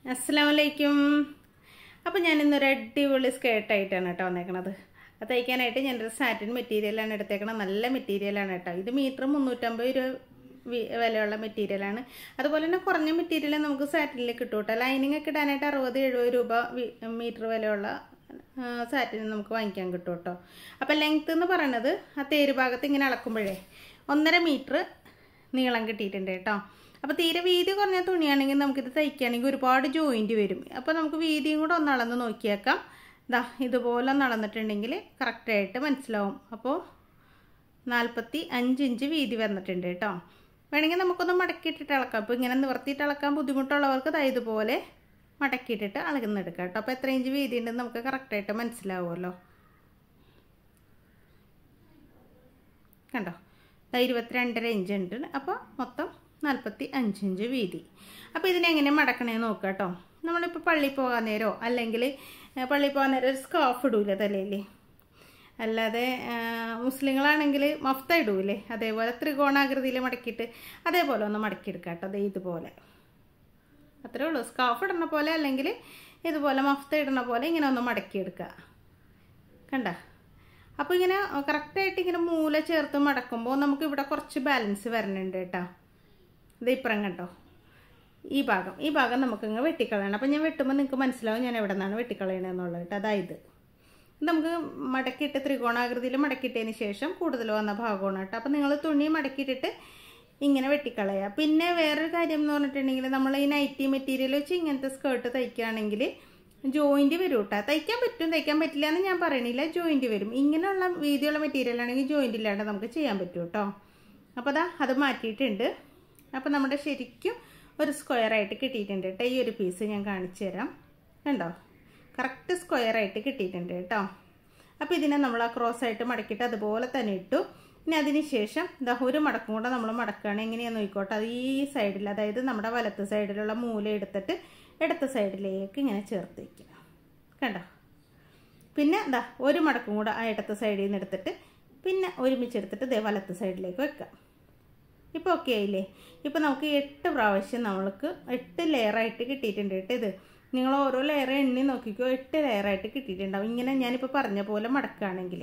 അസ്സാം വലൈക്കും അപ്പോൾ ഞാൻ ഇന്നൊരു അടിപൊളി സ്കേർട്ടായിട്ടാണ് കേട്ടോ വന്നേക്കണത് അത് തയ്ക്കാനായിട്ട് ഞാനൊരു സാറ്റിൻ മെറ്റീരിയലാണ് എടുത്തേക്കണത് നല്ല മെറ്റീരിയലാണ് കേട്ടോ ഇത് മീറ്റർ മുന്നൂറ്റമ്പത് രൂപ വി- വിലയുള്ള മെറ്റീരിയലാണ് അതുപോലെ തന്നെ കുറഞ്ഞ മെറ്റീരിയൽ നമുക്ക് സാറ്റിനിൽ കിട്ടും കേട്ടോ ലൈനിങ് ഒക്കെ ഇടാനായിട്ട് അറുപത് എഴുപത് രൂപ മീറ്റർ വിലയുള്ള സാറ്റിന് നമുക്ക് വാങ്ങിക്കാൻ കിട്ടും കേട്ടോ അപ്പോൾ ലെങ്ത് എന്ന് പറയണത് ആ തേര് ഭാഗത്ത് ഇങ്ങനെ അളക്കുമ്പോഴേ ഒന്നര മീറ്റർ നീളം കിട്ടിയിട്ടുണ്ട് കേട്ടോ അപ്പോൾ തീരെ വീതി കുറഞ്ഞ തുണിയാണെങ്കിൽ നമുക്കിത് തയ്ക്കുകയാണെങ്കിൽ ഒരുപാട് ജോയിൻറ്റ് വരും അപ്പോൾ നമുക്ക് വീതിയും കൂടെ ഒന്ന് അളന്ന് നോക്കിയേക്കാം ദാ ഇതുപോലെ ഒന്ന് അളന്നിട്ടുണ്ടെങ്കിൽ കറക്റ്റായിട്ട് മനസ്സിലാവും അപ്പോൾ നാൽപ്പത്തി അഞ്ച് ഇഞ്ച് വീതി വന്നിട്ടുണ്ട് കേട്ടോ വേണമെങ്കിൽ നമുക്കൊന്ന് മടക്കിയിട്ടിട്ട് അളക്കാം അപ്പോൾ ഇങ്ങനെ നിവർത്തിയിട്ട് അളക്കാൻ ബുദ്ധിമുട്ടുള്ളവർക്ക് ദാ ഇതുപോലെ മടക്കിയിട്ടിട്ട് അളകുന്നെടുക്കാം കേട്ടോ അപ്പോൾ എത്ര ഇഞ്ച് വീതി ഉണ്ടെന്ന് നമുക്ക് കറക്റ്റായിട്ട് മനസ്സിലാവുമല്ലോ കണ്ടോ ദാ ഇരുപത്തിരണ്ടര ഇഞ്ച് ഉണ്ട് അപ്പോൾ മൊത്തം നാൽപ്പത്തി അഞ്ച് ഇഞ്ച് വീതി അപ്പോൾ ഇതിനെങ്ങനെ മടക്കണേ നോക്കുക കേട്ടോ നമ്മളിപ്പോൾ പള്ളിയിൽ പോകാൻ നേരോ അല്ലെങ്കിൽ പള്ളിയിൽ പോകാൻ നേരം ഒരു സ്കാഫ് ഇടൂലേ തലയിൽ അല്ലാതെ ആ, മുസ്ലിങ്ങളാണെങ്കിൽ മഫ്ത ഇടൂലേ അതേപോലെ ത്രികോണാകൃതിയിൽ മടക്കിയിട്ട് അതേപോലെ ഒന്ന് മടക്കിയെടുക്കാം കേട്ടോ ദേ ഇതുപോലെ അത്രേ ഉള്ളൂ സ്കാഫ് ഇടണ പോലെ അല്ലെങ്കിൽ ഇതുപോലെ മഫ്ത ഇടണ പോലെ ഇങ്ങനെ ഒന്ന് മടക്കിയെടുക്കുക കണ്ട അപ്പോൾ ഇങ്ങനെ കറക്റ്റായിട്ട് ഇങ്ങനെ മൂല ചേർത്ത് മടക്കുമ്പോൾ നമുക്ക് ഇവിടെ കുറച്ച് ബാലൻസ് വരണുണ്ട് കേട്ടോ ഇത് ഇപ്പുറം കണ്ടോ ഈ ഭാഗം ഈ ഭാഗം നമുക്കിങ്ങ് വെട്ടിക്കളയണം അപ്പം ഞാൻ വെട്ടുമ്പോൾ നിങ്ങൾക്ക് മനസ്സിലാവും ഞാൻ എവിടെ നിന്നാണ് വെട്ടിക്കളയണമെന്നുള്ളത് കേട്ടോ അതായത് ഇത് നമുക്ക് മടക്കിയിട്ട് ത്രികോണാകൃതിയിൽ മടക്കിയിട്ടതിന് ശേഷം കൂടുതൽ വന്ന ഭാഗമാണ് കേട്ടോ അപ്പം നിങ്ങൾ തുണി മടക്കിയിട്ടിട്ട് ഇങ്ങനെ വെട്ടിക്കളയുക പിന്നെ വേറൊരു കാര്യം എന്ന് പറഞ്ഞിട്ടുണ്ടെങ്കിൽ നമ്മൾ ഈ നൈറ്റി മെറ്റീരിയൽ വെച്ച് ഇങ്ങനത്തെ സ്കേർട്ട് തയ്ക്കുകയാണെങ്കിൽ ജോയിൻറ്റ് വരും കേട്ടോ തയ്ക്കാൻ പറ്റും തയ്ക്കാൻ പറ്റില്ല എന്ന് ഞാൻ പറയണില്ല ജോയിൻറ്റ് വരും ഇങ്ങനെയുള്ള വീതിയുള്ള മെറ്റീരിയൽ ആണെങ്കിൽ ജോയിൻറ്റ് ഇല്ലാണ്ട് നമുക്ക് ചെയ്യാൻ പറ്റും കേട്ടോ അപ്പോൾ അതാ അത് മാറ്റിയിട്ടുണ്ട് അപ്പോൾ നമ്മുടെ ശരിക്കും ഒരു സ്ക്വയർ ആയിട്ട് കിട്ടിയിട്ടുണ്ട് കേട്ടോ ഈ ഒരു പീസ് ഞാൻ കാണിച്ചു തരാം കണ്ടോ കറക്റ്റ് സ്ക്വയർ ആയിട്ട് കിട്ടിയിട്ടുണ്ട് കേട്ടോ അപ്പോൾ ഇതിനെ നമ്മൾ ആ ക്രോസ് ആയിട്ട് മടക്കിയിട്ട് അതുപോലെ തന്നെ ഇട്ടു ഇനി അതിന് ശേഷം ദാ ഒരു മടക്കും കൂടെ നമ്മൾ മടക്കുകയാണ് എങ്ങനെയാന്ന് നോക്കിക്കോട്ടെ അത് ഈ സൈഡിൽ അതായത് നമ്മുടെ വലത്ത് സൈഡിലുള്ള മൂല എടുത്തിട്ട് ഇടത്ത് സൈഡിലേക്ക് ഇങ്ങനെ ചേർത്ത് വയ്ക്കുക കണ്ടോ പിന്നെ എന്താ ഒരു മടക്കും കൂടെ ആ ഇടത്ത് സൈഡിൽ നിന്ന് എടുത്തിട്ട് പിന്നെ ഒരുമിച്ചെടുത്തിട്ട് ദേ വലത്ത് സൈഡിലേക്ക് വെക്കാം ഇപ്പോൾ ഓക്കെ ആയില്ലേ ഇപ്പോൾ നമുക്ക് എട്ട് പ്രാവശ്യം നമ്മൾക്ക് എട്ട് ലെയറായിട്ട് കിട്ടിയിട്ടുണ്ട് കേട്ടോ ഇത് നിങ്ങൾ ഓരോ ലെയർ എണ്ണി നോക്കിക്കോ എട്ട് ലെയറായിട്ട് കിട്ടിയിട്ടുണ്ടാവും ഇങ്ങനെ ഞാനിപ്പോൾ പറഞ്ഞ പോലെ മടക്കുകയാണെങ്കിൽ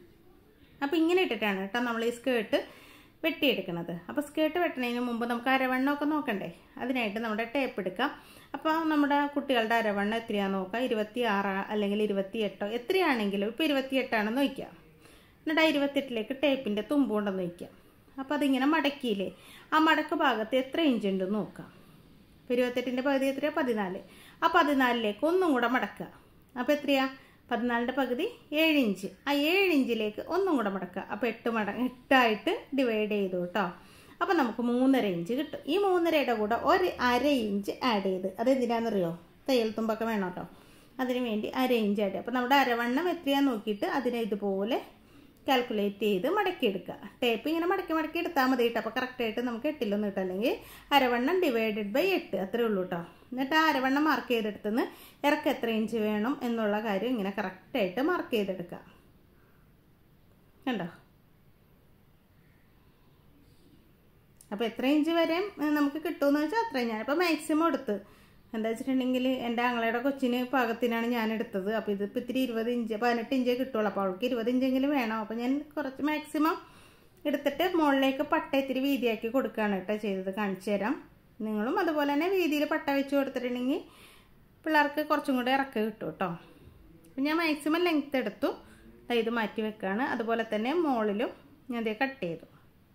അപ്പോൾ ഇങ്ങനെ ഇട്ടിട്ടാണ് കേട്ടോ നമ്മൾ ഈ സ്കേർട്ട് വെട്ടിയെടുക്കുന്നത് അപ്പോൾ സ്കേർട്ട് വെട്ടണതിന് മുമ്പ് നമുക്ക് അരവണ്ണമൊക്കെ നോക്കണ്ടേ അതിനായിട്ട് നമ്മുടെ ടേപ്പ് എടുക്കാം അപ്പോൾ നമ്മുടെ കുട്ടികളുടെ അരവണ്ണം എത്രയാണെന്ന് നോക്കാം ഇരുപത്തി ആറ് അല്ലെങ്കിൽ ഇരുപത്തി എട്ടോ എത്രയാണെങ്കിലും ഇപ്പോൾ ഇരുപത്തി എട്ടാണെന്ന് നോക്കുക എന്നിട്ട് ആ ഇരുപത്തെട്ടിലേക്ക് ടേപ്പിൻ്റെ തുമ്പ് കൊണ്ടെന്ന് വയ്ക്കാം അപ്പോൾ അതിങ്ങനെ മടക്കിയില്ലേ ആ മടക്ക് ഭാഗത്ത് എത്ര ഇഞ്ച് ഉണ്ടെന്ന് നോക്കാം ഇപ്പോൾ ഇരുപത്തെട്ടിൻ്റെ പകുതി എത്രയാ പതിനാല് ആ പതിനാലിലേക്ക് ഒന്നും കൂടെ മടക്കുക അപ്പോൾ എത്രയാ പതിനാലിൻ്റെ പകുതി ഏഴ് ഇഞ്ച് ആ ഏഴ് ഇഞ്ചിലേക്ക് ഒന്നും കൂടെ മടക്കുക അപ്പോൾ എട്ട് മട എട്ടായിട്ട് ഡിവൈഡ് ചെയ്തു കേട്ടോ അപ്പോൾ നമുക്ക് മൂന്നര ഇഞ്ച് കിട്ടും ഈ മൂന്നരയുടെ കൂടെ ഒരു അര ഇഞ്ച് ആഡ് ചെയ്ത് അതെന്തിനാണെന്നറിയോ തയ്യൽ തുമ്പൊക്കെ വേണം കേട്ടോ അതിന് വേണ്ടി അര ഇഞ്ച് ആഡ് അപ്പോൾ നമ്മുടെ അരവണ്ണം എത്രയാന്ന് നോക്കിയിട്ട് അതിനെ ഇതുപോലെ കാൽക്കുലേറ്റ് ചെയ്ത് മടക്കിയെടുക്കുക ടേപ്പ് ഇങ്ങനെ മടക്കി മടക്കി എടുത്താൽ മതി കേട്ടോ അപ്പോൾ കറക്റ്റായിട്ട് നമുക്ക് എട്ടിലൊന്നും കിട്ടും അല്ലെങ്കിൽ അരവണ്ണം ഡിവൈഡഡ് ബൈ എട്ട് അത്രേ ഉള്ളൂ കേട്ടോ എന്നിട്ട് ആ അരവണ്ണം മാർക്ക് ചെയ്തെടുത്തുനിന്ന് ഇറക്കം എത്ര ഇഞ്ച് വേണം എന്നുള്ള കാര്യം ഇങ്ങനെ കറക്റ്റായിട്ട് മാർക്ക് ചെയ്തെടുക്കുക കണ്ടോ അപ്പോൾ എത്ര ഇഞ്ച് വരെ നമുക്ക് കിട്ടുമെന്ന് വെച്ചാൽ അത്രയും ഞാനിപ്പോൾ മാക്സിമം എടുത്ത് എന്താ വെച്ചിട്ടുണ്ടെങ്കിൽ എൻ്റെ ആങ്ങളയുടെ കൊച്ചിന് പാകത്തിനാണ് ഞാൻ എടുത്തത് അപ്പോൾ ഇതിപ്പോൾ ഇത്തിരി ഇരുപത് ഇഞ്ച് പതിനെട്ട് ഇഞ്ചേ കിട്ടുള്ളൂ അപ്പോൾ അവൾക്ക് ഇരുപത് ഇഞ്ചെങ്കിലും വേണം അപ്പോൾ ഞാൻ കുറച്ച് മാക്സിമം എടുത്തിട്ട് മുകളിലേക്ക് പട്ട ഇത്തിരി വീതിയാക്കി കൊടുക്കുകയാണ് കേട്ടോ ചെയ്തത് കാണിച്ചു തരാം നിങ്ങളും അതുപോലെ തന്നെ വീതിയിൽ പട്ട വെച്ച് കൊടുത്തിട്ടുണ്ടെങ്കിൽ പിള്ളേർക്ക് കുറച്ചും കൂടെ ഇറക്കം കിട്ടും കേട്ടോ അപ്പം ഞാൻ മാക്സിമം ലെങ്ത് എടുത്തു ദാ ഇത് മാറ്റി വെക്കുകയാണ് അതുപോലെ തന്നെ മുകളിലും ഞാൻ ഇതേ കട്ട് ചെയ്തു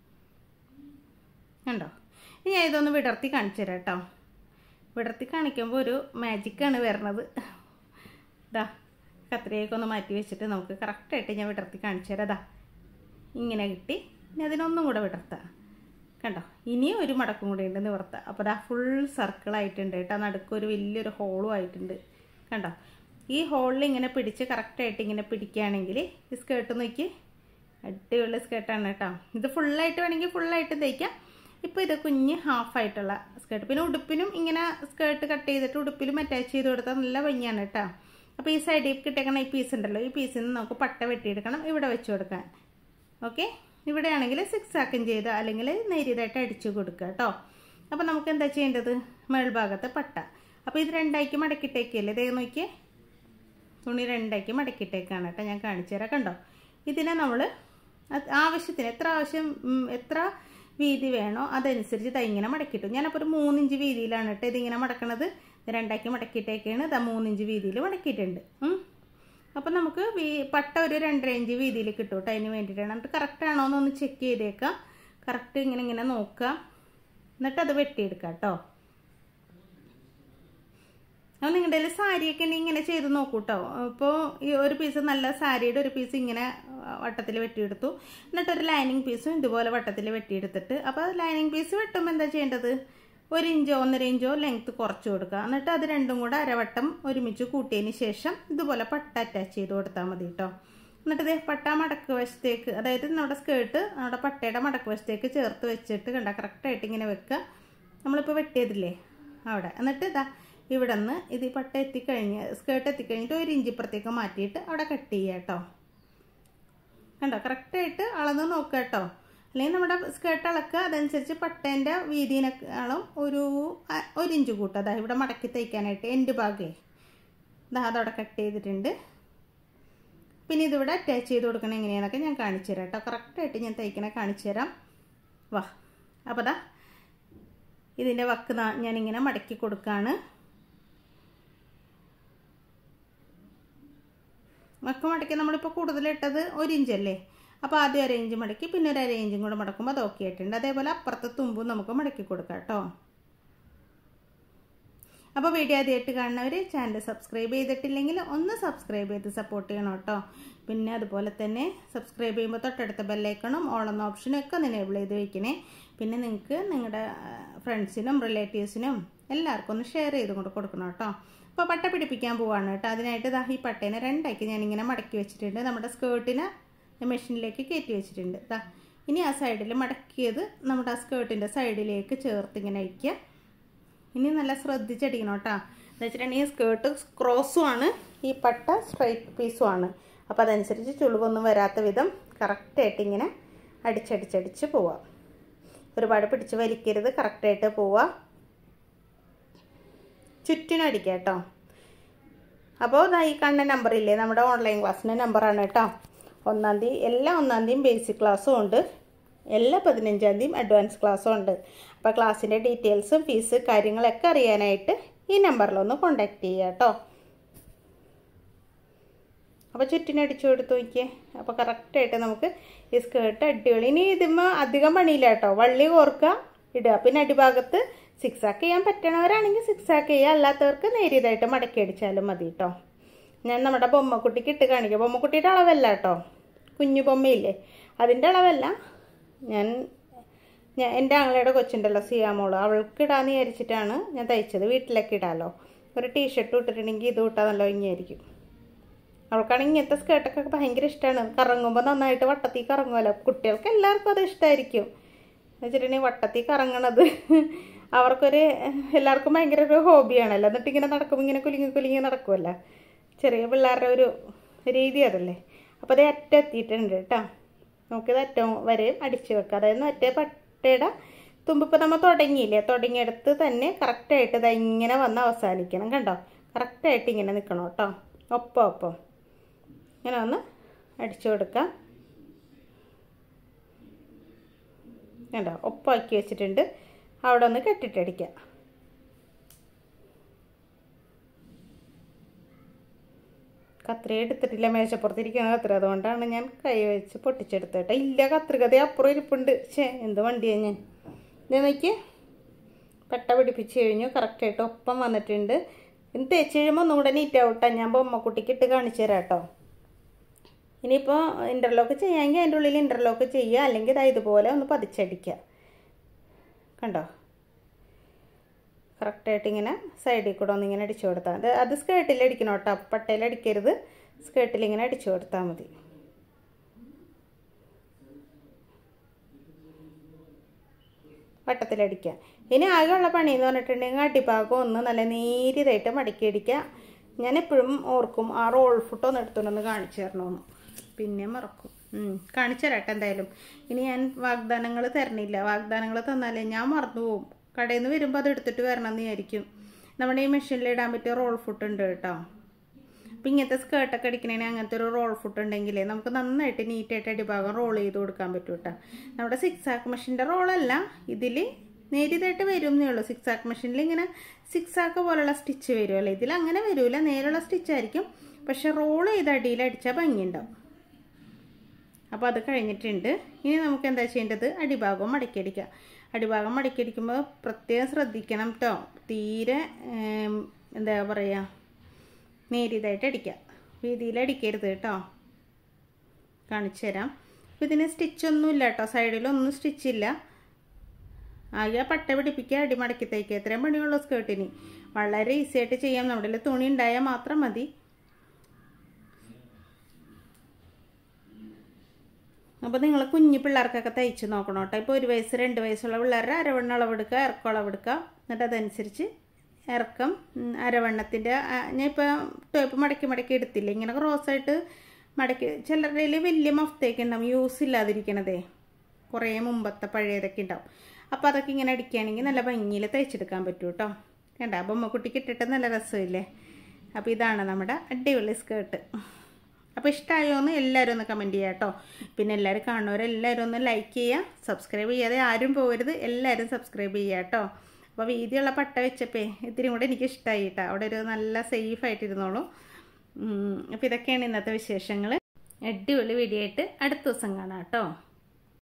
കണ്ടോ ഇനി ഞാൻ ഇതൊന്ന് വിടർത്തി കാണിച്ചു തരാം കേട്ടോ വിടർത്തി കാണിക്കുമ്പോൾ ഒരു മാജിക്കാണ് വരണത് ഇതാ കത്രിയൊക്കെ ഒന്ന് മാറ്റി വെച്ചിട്ട് നമുക്ക് കറക്റ്റായിട്ട് ഞാൻ വിടർത്തി കാണിച്ചു തരാം അതാ ഇങ്ങനെ കിട്ടി ഇനി അതിനൊന്നും കൂടെ വിടർത്താം കണ്ടോ ഇനിയും ഒരു മടക്കും കൂടി ഉണ്ട് നിവർത്താം അപ്പോൾ ദാ ഫുൾ സർക്കിളായിട്ടുണ്ട് കേട്ടോ നടുക്കൊരു വലിയൊരു ഹോളും ആയിട്ടുണ്ട് കണ്ടോ ഈ ഹോളിൽ ഇങ്ങനെ പിടിച്ച് കറക്റ്റായിട്ട് ഇങ്ങനെ പിടിക്കുകയാണെങ്കിൽ ഈ സ്കേർട്ട് നോക്കി അടിപൊളി സ്കേർട്ടാണ് കേട്ടോ ഇത് ഫുള്ളായിട്ട് വേണമെങ്കിൽ ഫുള്ളായിട്ട് തയ്ക്കാം ഇപ്പോൾ ഇത് കുഞ്ഞ് ഹാഫായിട്ടുള്ള സ്കേർട്ട് പിന്നെ ഉടുപ്പിനും ഇങ്ങനെ സ്കേർട്ട് കട്ട് ചെയ്തിട്ട് ഉടുപ്പിലും അറ്റാച്ച് ചെയ്ത് കൊടുത്താൽ നല്ല ഭംഗിയാണ് കേട്ടോ അപ്പോൾ ഈ സൈഡിൽ കിട്ടിയേക്കണ ഈ പീസ് ഉണ്ടല്ലോ ഈ പീസിൽ നിന്ന് നമുക്ക് പട്ട വെട്ടിയെടുക്കണം ഇവിടെ വെച്ച് കൊടുക്കാൻ ഓക്കെ ഇവിടെയാണെങ്കിൽ സിക്സ് ആക്കും ചെയ്ത് അല്ലെങ്കിൽ നേരിയതായിട്ട് അടിച്ചു കൊടുക്കുക കേട്ടോ അപ്പോൾ നമുക്ക് എന്താ ചെയ്യേണ്ടത് മേൾഭാഗത്തെ പട്ട അപ്പോൾ ഇത് രണ്ടാക്കി മടക്കിയിട്ടേക്കല്ലേ ദേ നോക്കിയേ തുണി രണ്ടാക്കി മടക്കിയിട്ടേക്കാണ് കേട്ടോ ഞാൻ കാണിച്ചു തരാം കണ്ടോ ഇതിനെ നമ്മൾ ആവശ്യത്തിന് എത്ര ആവശ്യം ഉം, എത്ര വീതി വേണോ അതനുസരിച്ച് ദാ ഇങ്ങനെ മടക്കിയിട്ടു ഞാനപ്പോൾ ഒരു മൂന്നിഞ്ച് വീതിയിലാണ് കേട്ടോ ഇതിങ്ങനെ മടക്കണത് ഇത് രണ്ടാക്കി മടക്കിയിട്ടേക്കാണ് ഇതാ മൂന്നിഞ്ച് വീതിയിൽ മടക്കിയിട്ടുണ്ട് ഉം. അപ്പം നമുക്ക് വീ പട്ട ഒരു രണ്ടര ഇഞ്ച് വീതിയിൽ കിട്ടും കേട്ടോ അതിന് വേണ്ടിയിട്ടാണ് എന്നിട്ട് കറക്റ്റ് ആണോ എന്നൊന്ന് ചെക്ക് ചെയ്തേക്കാം കറക്റ്റ് ഇങ്ങനെ ഇങ്ങനെ നോക്കുക എന്നിട്ട് അത് വെട്ടിയെടുക്കാം കേട്ടോ അപ്പോൾ നിങ്ങളുടെ കയ്യിൽ സാരിയൊക്കെ ഉണ്ടെങ്കിൽ ഇങ്ങനെ ചെയ്ത് നോക്കൂ കേട്ടോ ഇപ്പോൾ ഈ ഒരു പീസ് നല്ല സാരിയുടെ ഒരു പീസ് ഇങ്ങനെ വട്ടത്തിൽ വെട്ടിയെടുത്തു എന്നിട്ട് ഒരു ലൈനിങ് പീസും ഇതുപോലെ വട്ടത്തിൽ വെട്ടിയെടുത്തിട്ട് അപ്പോൾ ലൈനിങ് പീസ് വെട്ടുമ്പോൾ എന്താ ചെയ്യേണ്ടത് ഒരു ഇഞ്ചോ ഒന്നര ഇഞ്ചോ ലെങ്ത്ത് കുറച്ച് കൊടുക്കുക എന്നിട്ട് അത് രണ്ടും കൂടെ അരവട്ടം ഒരുമിച്ച് കൂട്ടിയതിന് ശേഷം ഇതുപോലെ പട്ട അറ്റാച്ച് ചെയ്ത് കൊടുത്താൽ മതി കേട്ടോ എന്നിട്ട് ഇതേ പട്ട മടക്ക് വശത്തേക്ക് അതായത് നമ്മുടെ സ്കേർട്ട് നമ്മുടെ പട്ടയുടെ മടക്ക് വശത്തേക്ക് ചേർത്ത് വെച്ചിട്ട് കണ്ട കറക്റ്റായിട്ട് ഇങ്ങനെ വെക്കുക നമ്മളിപ്പോൾ വെട്ടിയതില്ലേ അവിടെ എന്നിട്ട് ഇതാ ഇവിടെ നിന്ന് ഇത് ഈ പട്ട എത്തിക്കഴിഞ്ഞ് സ്കേർട്ട് എത്തിക്കഴിഞ്ഞിട്ട് ഒരു ഇഞ്ച് ഇപ്പുറത്തേക്ക് മാറ്റിയിട്ട് അവിടെ കട്ട് ചെയ്യുക കേട്ടോ കണ്ടോ കറക്റ്റായിട്ട് അളന്ന് നോക്കുക കേട്ടോ അല്ലെങ്കിൽ നമ്മുടെ സ്കേർട്ട് അളക്കുക അതനുസരിച്ച് പട്ടേൻ്റെ വീതിനേക്കാളും ഒരു അ- ഒരു ഇഞ്ച് കൂട്ടുക അതാ ഇവിടെ മടക്കി തയ്ക്കാനായിട്ട് എൻ്റെ ഭാഗമേ ഇതാ അതവിടെ കട്ട് ചെയ്തിട്ടുണ്ട് പിന്നെ ഇതിവിടെ അറ്റാച്ച് ചെയ്ത് കൊടുക്കണം എങ്ങനെയാണെന്നൊക്കെ ഞാൻ കാണിച്ചു തരാം കേട്ടോ കറക്റ്റായിട്ട് ഞാൻ തയ്ക്കണ കാണിച്ചു തരാം വാ അപ്പോൾ ദാ ഇതിൻ്റെ വക്ക് ദാ ഞാനിങ്ങനെ മടക്കി കൊടുക്കുകയാണ് വക്ക് മടക്കി നമ്മളിപ്പോൾ കൂടുതൽ ഇട്ടത് ഒരു ഇഞ്ചല്ലേ അപ്പോൾ ആദ്യം ഒരു ഇഞ്ച് മടക്കി പിന്നെ ഒരു അര ഇഞ്ചും കൂടെ മടക്കുമ്പോൾ അത് ഓക്കെ ആയിട്ടുണ്ട് അതേപോലെ അപ്പുറത്തെ തുമ്പും നമുക്ക് മടക്കി കൊടുക്കാം കേട്ടോ അപ്പോൾ വീഡിയോ ആദ്യമായിട്ട് കാണുന്നവർ ചാനൽ സബ്സ്ക്രൈബ് ചെയ്തിട്ടില്ലെങ്കിൽ ഒന്ന് സബ്സ്ക്രൈബ് ചെയ്ത് സപ്പോർട്ട് ചെയ്യണം കേട്ടോ പിന്നെ അതുപോലെ തന്നെ സബ്സ്ക്രൈബ് ചെയ്യുമ്പോൾ തൊട്ടടുത്ത ബെല്ലൈക്കണും ഓളെന്ന ഓപ്ഷനും ഒക്കെ ഒന്ന് എനേബിൾ ചെയ്ത് വെക്കണേ പിന്നെ നിങ്ങൾക്ക് നിങ്ങളുടെ ഫ്രണ്ട്സിനും റിലേറ്റീവ്സിനും എല്ലാവർക്കും ഒന്ന് ഷെയർ ചെയ്ത് കൊണ്ട് കൊടുക്കണം കേട്ടോ അപ്പോൾ പട്ട പിടിപ്പിക്കാൻ പോവാണ് കേട്ടോ അതിനായിട്ട് ദാ ഈ പട്ടേനെ രണ്ടാക്കി ഞാനിങ്ങനെ മടക്കി വെച്ചിട്ടുണ്ട് നമ്മുടെ സ്കേർട്ടിനെ മെഷീനിലേക്ക് കയറ്റി വെച്ചിട്ടുണ്ട് ദാ ഇനി ആ സൈഡിൽ മടക്കിയത് നമ്മുടെ ആ സ്കേർട്ടിൻ്റെ സൈഡിലേക്ക് ചേർത്ത് ഇങ്ങനെ അയക്കുക ഇനി നല്ല ശ്രദ്ധിച്ചടിക്കണം കേട്ടോ എന്ന് വെച്ചിട്ടുണ്ടെങ്കിൽ സ്കേർട്ട് ക്രോസും ആണ് ഈ പട്ട സ്ട്രൈറ്റ് പീസും ആണ് അപ്പോൾ അതനുസരിച്ച് ചുളിവൊന്നും വരാത്ത വിധം കറക്റ്റായിട്ട് ഇങ്ങനെ അടിച്ചടിച്ചടിച്ച് പോവാം ഒരുപാട് പിടിച്ച് വലിക്കരുത് കറക്റ്റായിട്ട് പോവുക ചുറ്റിനും അടിക്കുക കേട്ടോ അപ്പോൾ ദാ ഈ കണ്ട നമ്പറില്ലേ നമ്മുടെ ഓൺലൈൻ ക്ലാസ്സിൻ്റെ നമ്പറാണ് കേട്ടോ ഒന്നാം തീയതി എല്ലാ ഒന്നാം തീയതിയും ബേസിക് ക്ലാസ്സും ഉണ്ട് എല്ലാ പതിനഞ്ചാം തീയതിയും അഡ്വാൻസ് ക്ലാസ്സും ഉണ്ട് അപ്പോൾ ക്ലാസ്സിൻ്റെ ഡീറ്റെയിൽസും ഫീസ് കാര്യങ്ങളൊക്കെ അറിയാനായിട്ട് ഈ നമ്പറിലൊന്ന് കോണ്ടാക്ട് ചെയ്യുക കേട്ടോ അപ്പോൾ ചുറ്റിനടിച്ചു കൊടുത്തു നോക്കിയേ അപ്പോൾ കറക്റ്റായിട്ട് നമുക്ക് ഈ സ്കേർട്ട് അടിപൊളി ഇനി ഇതുമ്പോൾ അധികം പണിയില്ല കേട്ടോ വള്ളി കോർക്കുക ഇടുക പിന്നെ അടിഭാഗത്ത് സിക്സ് ആക്ക് ചെയ്യാൻ പറ്റണവരാണെങ്കിൽ സിക്സ് ആക്ക് ചെയ്യുക അല്ലാത്തവർക്ക് നേരിയതായിട്ട് മടക്കി അടിച്ചാലും മതി കേട്ടോ ഞാൻ നമ്മുടെ ബൊമ്മക്കുട്ടിക്ക് ഇട്ട് കാണിക്കാം ബൊമ്മക്കുട്ടിയുടെ അളവല്ല കേട്ടോ കുഞ്ഞു ബൊമ്മയില്ലേ അതിൻ്റെ അളവല്ല ഞാൻ ഞാൻ എൻ്റെ ആങ്ങളയുടെ കൊച്ചുണ്ടല്ലോ സിയാമോള് അവൾക്ക് ഇടാന്ന് വിചാരിച്ചിട്ടാണ് ഞാൻ തയ്ച്ചത് വീട്ടിലൊക്കെ ഇടാമല്ലോ ഒരു ടീഷർട്ട് ഇട്ടിട്ടുണ്ടെങ്കിൽ ഇത് ഇട്ടാൽ നല്ല ഭംഗിയായിരിക്കും അവൾക്കാണെങ്കിൽ ഇങ്ങനത്തെ സ്കേർട്ടൊക്കെ ഭയങ്കര ഇഷ്ടമാണ് കറങ്ങുമ്പോൾ നന്നായിട്ട് വട്ടത്തിൽ കറങ്ങുമല്ലോ കുട്ടികൾക്ക് എല്ലാവർക്കും അത് ഇഷ്ടമായിരിക്കും എന്ന് വെച്ചിട്ടുണ്ടെങ്കിൽ വട്ടത്തിൽ കറങ്ങണത് അവർക്കൊരു എല്ലാവർക്കും ഭയങ്കര ഒരു ഹോബിയാണല്ലോ എന്നിട്ട് ഇങ്ങനെ നടക്കുമ്പോൾ ഇങ്ങനെ കുലുങ്ങി കുലുങ്ങി നടക്കുമല്ലോ ചെറിയ പിള്ളേരുടെ ഒരു രീതി അതല്ലേ അപ്പോൾ അത് അറ്റം എത്തിയിട്ടുണ്ട് കേട്ടോ നമുക്കിത് അറ്റം വരെയും അടിച്ച് വെക്കാം അതായത് മറ്റേ പട്ടയുടെ തുമ്പിപ്പോൾ നമ്മൾ തുടങ്ങിയില്ലേ തുടങ്ങിയെടുത്ത് തന്നെ കറക്റ്റായിട്ട് ഇത് ഇങ്ങനെ വന്ന് അവസാനിക്കണം കണ്ടോ കറക്റ്റായിട്ട് ഇങ്ങനെ നിൽക്കണം കേട്ടോ ഒപ്പം ഒപ്പം ഇങ്ങനെ ഒന്ന് അടിച്ചു കൊടുക്കാം കണ്ടോ ഒപ്പാക്കി വെച്ചിട്ടുണ്ട് അവിടെ ഒന്ന് കെട്ടിട്ടടിക്കാം കത്രിക എടുത്തിട്ടില്ല മേശപ്പുറത്തിരിക്കുന്ന കത്രിക അതുകൊണ്ടാണ് ഞാൻ കൈ വെച്ച് പൊട്ടിച്ചെടുത്തേട്ടെ ഇല്ല കത്രികത അപ്പുറം ഇരിപ്പുണ്ട് ഛേ എന്ത് വണ്ടിയാണ് ഞാൻ ഇത് നോക്കിയേ പെട്ട പിടിപ്പിച്ച് കഴിഞ്ഞു കറക്റ്റായിട്ട് ഒപ്പം വന്നിട്ടുണ്ട് ഇനി തേച്ച് കഴിയുമ്പോൾ ഒന്നും കൂടെ നീറ്റ് ആവട്ടെ ഞാൻ ബൊമ്മക്കുട്ടിക്ക് ഇട്ട് കാണിച്ചു തരാം കേട്ടോ ഇനിയിപ്പോൾ ഇൻ്റർലോക്ക് ചെയ്യാമെങ്കിൽ അതിൻ്റെ ഉള്ളിൽ ഇൻ്റർലോക്ക് ചെയ്യുക അല്ലെങ്കിൽ ഇതാ ഇതുപോലെ ഒന്ന് പതിച്ചടിക്കുക കണ്ടോ കറക്റ്റായിട്ട് ഇങ്ങനെ സൈഡിൽ കൂടെ ഒന്ന് ഇങ്ങനെ അടിച്ചു കൊടുത്താൽ അത് അത് സ്കേർട്ടിൽ അടിക്കണം കേട്ടോ പട്ടയിൽ അടിക്കരുത് സ്കേർട്ടിൽ ഇങ്ങനെ അടിച്ചു കൊടുത്താൽ മതി വട്ടത്തിലടിക്കുക ഇനി ആകെയുള്ള പണി എന്ന് പറഞ്ഞിട്ടുണ്ടെങ്കിൽ അടിഭാഗം ഒന്ന് നല്ല നേരിയതായിട്ട് മടക്കി അടിക്കുക ഞാൻ എപ്പോഴും ഓർക്കും ആ റോൾ ഫുട്ട് ഒന്ന് എടുത്തുകൊണ്ടൊന്ന് കാണിച്ചു തരണമെന്ന് പിന്നെ മറക്കും ഉം, കാണിച്ചു തരാട്ടെ എന്തായാലും ഇനി ഞാൻ വാഗ്ദാനങ്ങൾ തരണില്ല വാഗ്ദാനങ്ങൾ തന്നാലേ ഞാൻ മറന്നു പോകും കടയിൽ നിന്ന് വരുമ്പോൾ അത് എടുത്തിട്ട് വരണം എന്ന് വിചാരിക്കും നമ്മുടെ ഈ മെഷീനിൽ ഇടാൻ പറ്റിയ റോൾ ഫുട്ട് ഉണ്ട് കേട്ടോ അപ്പം ഇങ്ങനത്തെ സ്കേർട്ടൊക്കെ അടിക്കണേന് അങ്ങനത്തെ ഒരു റോൾ ഫുട്ട് ഉണ്ടെങ്കിൽ നമുക്ക് നന്നായിട്ട് നീറ്റായിട്ട് അടിഭാഗം റോൾ ചെയ്ത് കൊടുക്കാൻ പറ്റും കേട്ടോ നമ്മുടെ സിക്സ് ആക്ക് മെഷീൻ്റെ റോളല്ല ഇതിൽ നേരിയതായിട്ട് വരും എന്നേ ഉള്ളൂ സിക്സ് ആക്ക് മെഷീനിൽ ഇങ്ങനെ സിക്സ് ആക്ക് പോലുള്ള സ്റ്റിച്ച് വരുമല്ലോ ഇതിൽ അങ്ങനെ വരില്ല നേരെയുള്ള സ്റ്റിച്ചായിരിക്കും പക്ഷെ റോൾ ചെയ്ത് അടിയിൽ അടിച്ചാൽ ഭംഗിയുണ്ടാവും അപ്പോൾ അത് കഴിഞ്ഞിട്ടുണ്ട് ഇനി നമുക്ക് എന്താ ചെയ്യേണ്ടത് അടിഭാഗം മടക്കിയടിക്കാം അടിഭാഗം മടക്കിയടിക്കുമ്പോൾ പ്രത്യേകം ശ്രദ്ധിക്കണം കേട്ടോ തീരെ എന്താ പറയുക നേരിയതായിട്ട് അടിക്കുക വീതിയിൽ അടിക്കരുത് കേട്ടോ കാണിച്ചു തരാം അപ്പോൾ ഇതിന് സ്റ്റിച്ചൊന്നുമില്ല കേട്ടോ സൈഡിലൊന്നും സ്റ്റിച്ചില്ല ആകെ പട്ട പിടിപ്പിക്കുക അടി മടക്കി തയ്ക്കുക ഇത്രയും പണിയുള്ള സ്കേർട്ടിന് വളരെ ഈസി ആയിട്ട് ചെയ്യാം നമ്മുടെ തുണി ഉണ്ടായാൽ മാത്രം മതി അപ്പോൾ നിങ്ങൾ കുഞ്ഞു പിള്ളേർക്കൊക്കെ തയ്ച്ച് നോക്കണം കേട്ടോ ഇപ്പോൾ ഒരു വയസ്സ് രണ്ട് വയസ്സുള്ള പിള്ളേരുടെ അരവണ്ണ അളവെടുക്കുക ഇറക്കം അളവെടുക്കുക എന്നിട്ട് അതനുസരിച്ച് ഇറക്കം അരവണ്ണത്തിൻ്റെ ഞാൻ ഇപ്പോൾ ടോപ്പ് മടക്കി മടക്കി എടുത്തില്ല ഇങ്ങനെ ക്രോസായിട്ട് മടക്കി ചിലരുടെ വലിയ മഫ്തയൊക്കെ ഉണ്ടാവും യൂസ് ഇല്ലാതിരിക്കണതേ കുറേ മുമ്പത്തെ പഴയതൊക്കെ ഉണ്ടാവും അപ്പോൾ അതൊക്കെ ഇങ്ങനെ അടിക്കുകയാണെങ്കിൽ നല്ല ഭംഗിയിൽ തയ്ച്ചെടുക്കാൻ പറ്റും കേട്ടോ കണ്ട ബൊമ്മക്കുട്ടിക്ക് ഇട്ടിട്ട് നല്ല രസമില്ലേ അപ്പോൾ ഇതാണ് നമ്മുടെ അടിപൊളി സ്കേർട്ട് അപ്പോൾ ഇഷ്ടമായോ എന്ന് എല്ലാവരും ഒന്ന് കമൻറ്റ് ചെയ്യുക കേട്ടോ പിന്നെ എല്ലാവരും കാണുന്നവരെല്ലാവരും ഒന്ന് ലൈക്ക് ചെയ്യുക സബ്സ്ക്രൈബ് ചെയ്യാതെ ആരും പോകരുത് എല്ലാവരും സബ്സ്ക്രൈബ് ചെയ്യുക കേട്ടോ അപ്പോൾ വീതിയുള്ള പട്ട വെച്ചപ്പേ ഇത്തിരി കൂടെ എനിക്ക് ഇഷ്ടമായി കേട്ടോ അവിടെ ഒരു നല്ല സേഫ് ആയിട്ടിരുന്നോളൂ അപ്പോൾ ഇതൊക്കെയാണ് ഇന്നത്തെ വിശേഷങ്ങൾ അടിപൊളി വീഡിയോ ആയിട്ട് അടുത്ത ദിവസം കാണാം കേട്ടോ